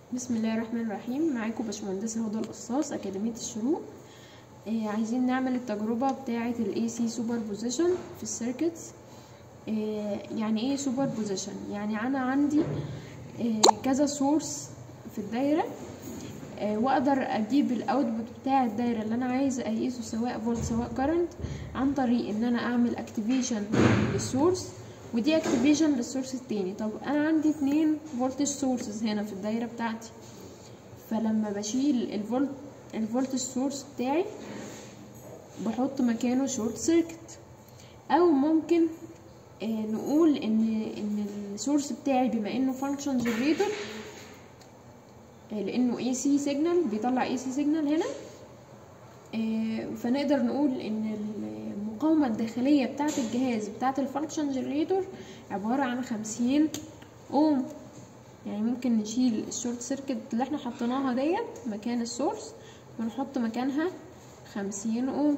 بسم الله الرحمن الرحيم معاكم باشمهندسة هدى القصاص أكاديمية الشروق آه عايزين نعمل التجربة بتاعة ال AC Superposition في السيركتس آه يعني ايه Superposition يعني أنا عندي آه كذا سورس في الدايرة آه واقدر اجيب الاوتبوت بتاع الدايره اللي انا عايزه اقيسه سواء فولت سواء كارنت عن طريق ان انا اعمل اكتيفيشن للسورس ودي اكتيفيشن للسورس التاني طب انا عندي اتنين فولتج سورسز هنا في الدايره بتاعتي فلما بشيل الفولت الفولتج سورس بتاعي بحط مكانه شورت سيركت او ممكن آه نقول ان ان السورس بتاعي بما انه فانكشن جنريتور لانه اي سي سيجنال بيطلع اي سي سيجنال هنا فنقدر نقول ان المقاومه الداخليه بتاعه الجهاز بتاعه الفانكشن جنريتور عباره عن خمسين اوم يعني ممكن نشيل الشورت سيركت اللي احنا حطيناها ديت مكان السورس ونحط مكانها خمسين اوم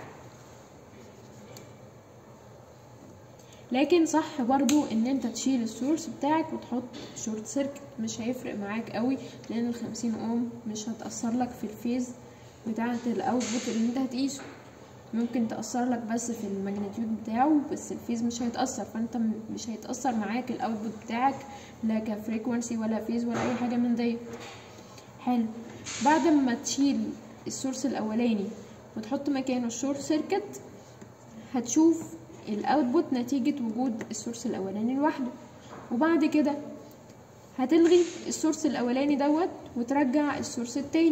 لكن صح برضو ان انت تشيل السورس بتاعك وتحط شورت سيركت مش هيفرق معاك قوي لان الخمسين اوم مش هتأثر لك في الفيز بتاعة الاوتبوت اللي انت هتقيسه ممكن تأثر لك بس في الماجنتيود بتاعه بس الفيز مش هيتأثر فانت مش هيتأثر معاك الاوتبوت بتاعك لا كفريكونسي ولا فيز ولا اي حاجة من دي حلو بعد ما تشيل السورس الاولاني وتحط مكانه الشورت سيركت هتشوف الاوتبوت نتيجة وجود السورس الاولاني لوحده وبعد كده هتلغي السورس الاولاني دوت وترجع السورس التاني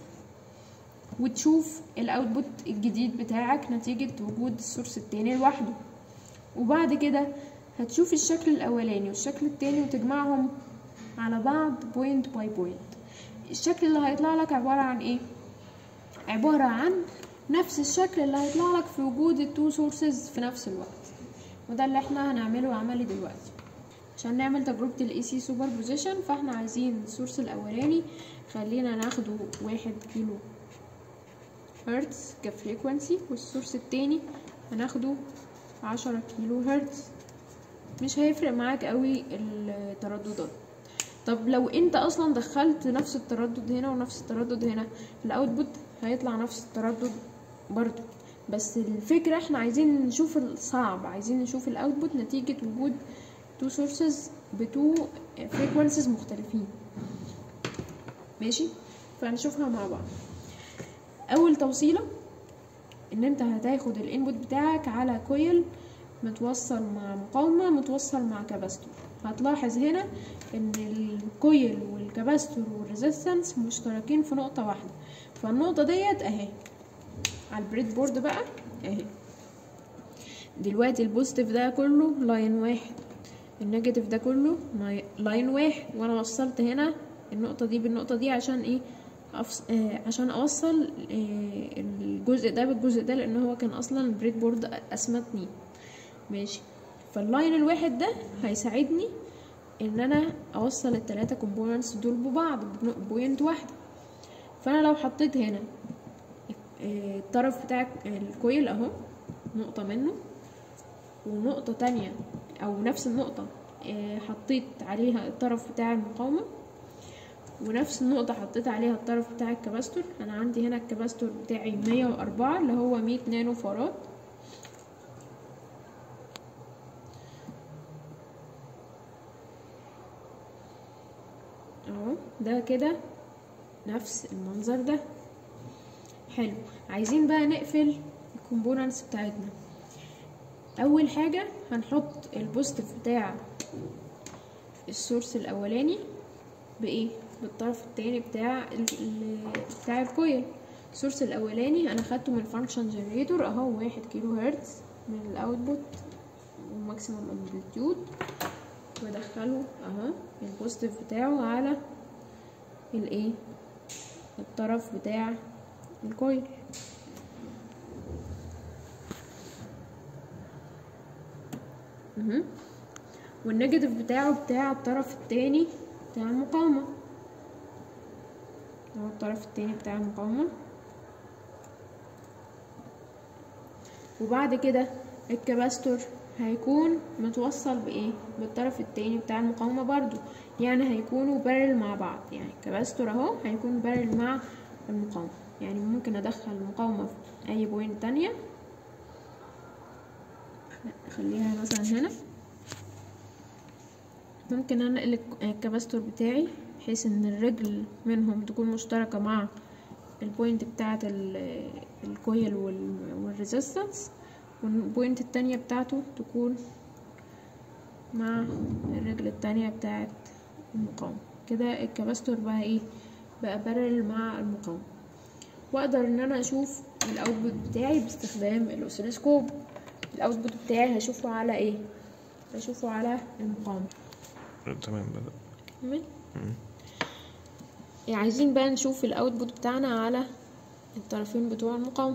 وتشوف الاوتبوت الجديد بتاعك نتيجة وجود السورس التاني لوحده وبعد كده هتشوف الشكل الاولاني والشكل التاني وتجمعهم على بعض بوينت باي بوينت الشكل اللي هيطلع لك عبارة عن ايه عبارة عن نفس الشكل اللي هيطلع لك في وجود التو سورسز في نفس الوقت وده اللي احنا هنعمله عملي دلوقتي عشان نعمل تجربة الاي سي سوبر بوزيشن فاحنا عايزين السورس الاولاني خلينا ناخده واحد كيلو هرتز كفريكونسي والسورس التاني هناخده عشرة كيلو هرتز مش هيفرق معاك قوي الترددات طب لو انت اصلا دخلت نفس التردد هنا ونفس التردد هنا الاوتبوت هيطلع نفس التردد برضو بس الفكرة احنا عايزين نشوف الصعب عايزين نشوف الاوتبوت نتيجة وجود تو سورسز بتو فريكونسيز مختلفين ماشي فهنشوفها مع بعض اول توصيلة ان انت هتاخد الانبوت بتاعك على كويل متوصل مع مقاومة متوصل مع كاباستور هتلاحظ هنا ان الكويل والكاباستور والريزيستنس مشتركين في نقطة واحدة فالنقطة ديت اهي على البريد بورد بقى اهي دلوقتي البوزيتيف ده كله لاين واحد النيجاتيف ده كله لاين واحد وانا وصلت هنا النقطة دي بالنقطة دي عشان ايه أفص... آه عشان اوصل آه الجزء ده بالجزء ده لان هو كان اصلا البريد بورد قسمه اتنين ماشي فاللاين الواحد ده هيساعدني ان انا اوصل التلاتة كومبوننتس دول ببعض بوينت واحدة فانا لو حطيت هنا الطرف بتاع الكويل اهو نقطة منه ونقطة تانية او نفس النقطة حطيت عليها الطرف بتاع المقاومة ونفس النقطة حطيت عليها الطرف بتاع الكباستور انا عندي هنا الكباستور بتاعي مية واربعة اللي هو مية نانو فاراد اهو ده كده نفس المنظر ده حلو عايزين بقى نقفل الكومبوننتس بتاعتنا اول حاجة هنحط البوزيتيف بتاع السورس الاولاني بايه بالطرف التاني بتاع بتاع الكويل السورس الاولاني انا خدته من الفانكشن جنريتور اهو واحد كيلو هرتز من الاوتبوت وماكسيمم امبليتيود وادخله اهو البوزيتيف بتاعه على الايه الطرف بتاع الكويل والنيجاتيف بتاعه بتاع الطرف التاني بتاع المقاومة اهو الطرف التاني بتاع المقاومة وبعد كده الكباستور هيكون متوصل بايه بالطرف التاني بتاع المقاومة برضو يعني هيكونوا بارل مع بعض يعني كباستور اهو هيكون بارل مع المقاومة يعني ممكن ادخل المقاومة في اي بوينت تانية نخليها مثلا هنا ممكن انقل الكباستور بتاعي بحيث ان الرجل منهم تكون مشتركة مع البوينت بتاعة الكويل والريزيستنس والبوينت التانية بتاعته تكون مع الرجل التانية بتاعة المقاومة كده الكباستور بقى ايه بقى بارل مع المقاومة واقدر ان انا اشوف الاوتبوت بتاعي باستخدام الاوسيلوسكوب الاوتبوت بتاعي هشوفه على ايه هشوفه على المقاومة تمام بدأ تمام يعني عايزين بقى نشوف الاوتبوت بتاعنا على الطرفين بتوع المقاومة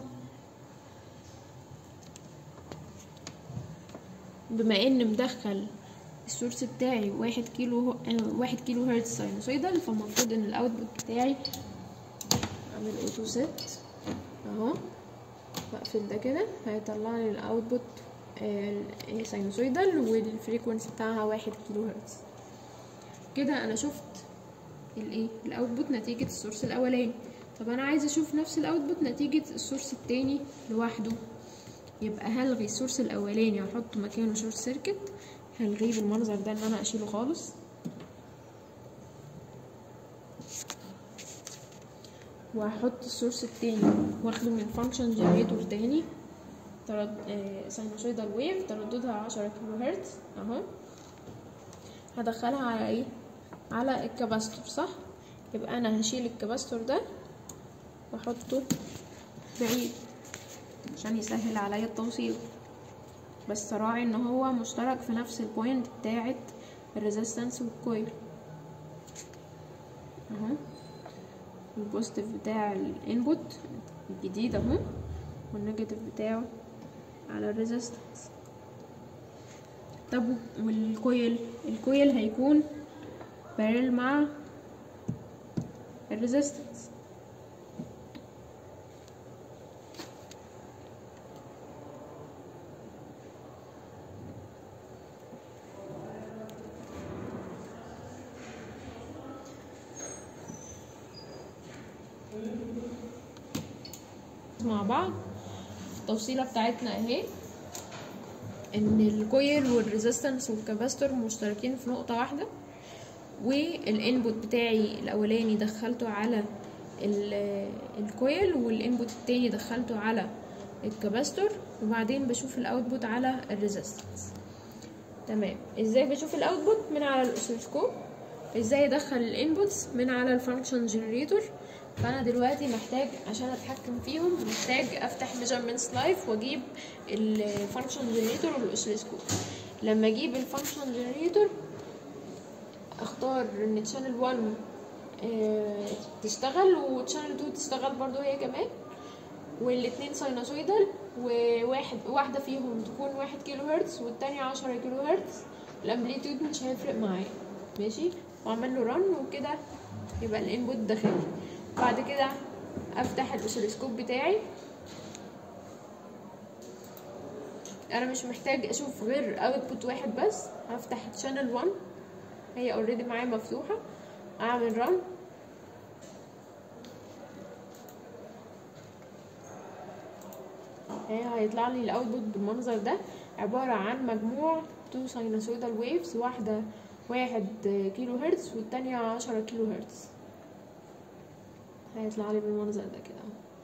بما ان مدخل السورس بتاعي واحد كيلو واحد كيلو هرتز ساينوسويدال فالمفروض ان الاوتبوت بتاعي اعمل اوتو ست اهو بقفل ده كده هيطلع لي الاوتبوت ساينوسويدال والفريكونسي بتاعها واحد كيلو هرتز كده انا شفت الايه الاوتبوت نتيجة السورس الاولاني طب انا عايزه اشوف نفس الاوتبوت نتيجة السورس التاني لوحده يبقى هلغي السورس الاولاني واحط مكانه شورت سيركت هلغيه بالمنظر ده ان انا اشيله خالص وهحط السورس التاني واخده من فانكشن جنريتور تاني ترد ساينوسويدال ويف ترددها عشرة كيلو هرتز اهو هدخلها على ايه على الكباستور صح يبقى انا هشيل الكباستور ده واحطه بعيد عشان يسهل عليا التوصيل بس راعي ان هو مشترك في نفس البوينت بتاعه الريزيستنس والكويل اهو البوزيتيف بتاع الانبوت الجديد اهو والنيجاتيف بتاعه على الريزيستنس طب والكويل الكويل هيكون بارل مع الريزيستنس مع بعض التفصيله بتاعتنا اهي ان الكويل والريزيستنس والكاباستور مشتركين في نقطه واحده والانبوت بتاعي الاولاني دخلته على الكويل والانبوت التاني دخلته على الكاباستور وبعدين بشوف الاوتبوت على الريزيستنس تمام ازاي بشوف الاوتبوت من على الاوسيلوسكوب ازاي ادخل الانبوتس من على الفانكشن جنريتور فانا دلوقتي محتاج عشان اتحكم فيهم محتاج افتح ميجرمنتس لايف واجيب الفانكشن جنريتور والاوسيلوسكوب لما اجيب الفانكشن جنريتور اختار ان تشانل 1 اه تشتغل وتشانل 2 تشتغل برضو هي كمان والاتنين ساينوسويدال وواحد واحدة فيهم تكون واحد كيلو هرتز والتانية عشرة كيلو هرتز الامبليتيود مش هيفرق معايا ماشي واعمل له رن وكده يبقى الانبوت داخلي بعد كده افتح الاوسيلوسكوب بتاعي انا مش محتاج اشوف غير اوتبوت واحد بس هفتح تشانل 1 هي اوريدي معايا مفتوحه اعمل رن هي هيطلع لي الاوتبوت بالمنظر ده عباره عن مجموع تو ساينوسويدال ويفز واحده واحد كيلو هرتز والتانية عشرة كيلو هرتز هيطلع لي بالمنظر ده كده